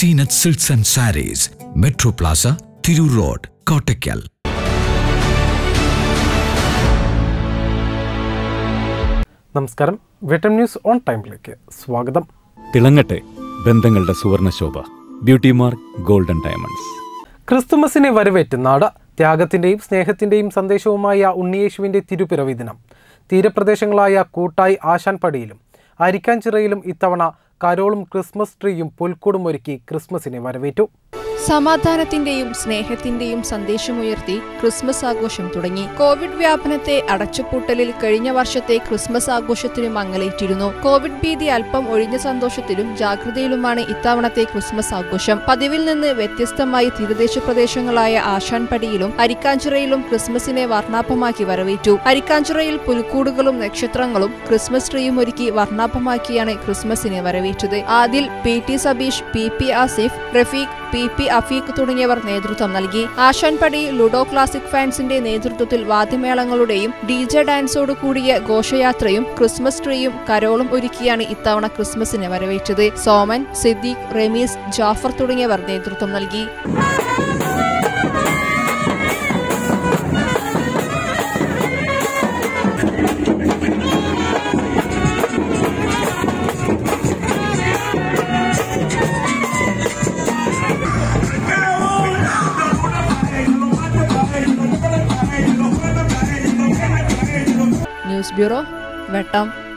Zeenath silks and sarees metro plaza Tirur road Kottakkal നമസ്കാരം Vettam news on ടൈമിലേക്ക് സ്വാഗതം തിളങ്ങട്ടെ ബന്ധങ്ങളുടെ സുവർണശോഭ ബ്യൂട്ടി മാർക്ക് ഗോൾഡൻ ഡയമണ്ട്സ് ക്രിസ്തുമസിനെ വരവേറ്റ് നാട് ത്യാഗത്തിന്റെയും സ്നേഹത്തിന്റെയും സന്ദേശവുമായ ഉണ്ണിയേശുവിന്റെ തിരുപ്പിറവി ദിനം തീരപ്രദേശങ്ങളായ കൂട്ടായി ആശാൻപടിയിലും അരിക്കാഞ്ചിറയിലും ഇത്തവണ കരോളും ക്രിസ്മസ് ട്രീയും പുൽക്കൂടും ഒരുക്കി ക്രിസ്മസിനെ വരവേറ്റു സമാധാനത്തിന്റെയും സ്നേഹത്തിന്റെയും സന്ദേശമുയർത്തി ക്രിസ്മസ് ആഘോഷം തുടങ്ങി കോവിഡ് വ്യാപനത്തെ അടച്ചുപൂട്ടലിൽ കഴിഞ്ഞ വർഷത്തെ ക്രിസ്മസ് ആഘോഷത്തിന് മങ്ങലേറ്റിരുന്നു കോവിഡ് ഭീതി അല്പം ഒഴിഞ്ഞ സന്തോഷത്തിലും ജാഗ്രതയിലുമാണ് ഇത്തവണത്തെ ക്രിസ്മസ് ആഘോഷം പതിവിൽ നിന്ന് വ്യത്യസ്തമായി തീരദേശ പ്രദേശങ്ങളായ ആശാൻപടിയിലും അരിക്കാഞ്ചിറയിലും ക്രിസ്മസിനെ വർണ്ണാഭമാക്കി വരവേറ്റു അരിക്കാഞ്ചിറയിൽ പുൽക്കൂടുകളും നക്ഷത്രങ്ങളും ക്രിസ്മസ് ട്രീയും ഒരുക്കി വർണ്ണാഭമാക്കിയാണ് ക്രിസ്മസിനെ വരവേറ്റത് Adil P T Sabeesh P P Asif Rafeeq P P Afeeq തുടങ്ങിയവർ നേതൃത്വം നൽകി ആശാൻപടി ലുഡോ ക്ലാസിക് ഫാൻസിന്റെ നേതൃത്വത്തിൽ വാദ്യമേളങ്ങളുടെയും ഡി ജെ ഡാൻസോട് കൂടിയ ഘോഷയാത്രയും ക്രിസ്മസ് ട്രീയും കരോളും ഒരുക്കിയാണ് ഇത്തവണ ക്രിസ്മസിനെ വരവേറ്റത് സോമൻ സിദ്ദീഖ് റമീസ് ജാഫർ തുടങ്ങിയവർ നേതൃത്വം നൽകി ന്യൂസ് ബ്യൂറോ വെട്ടം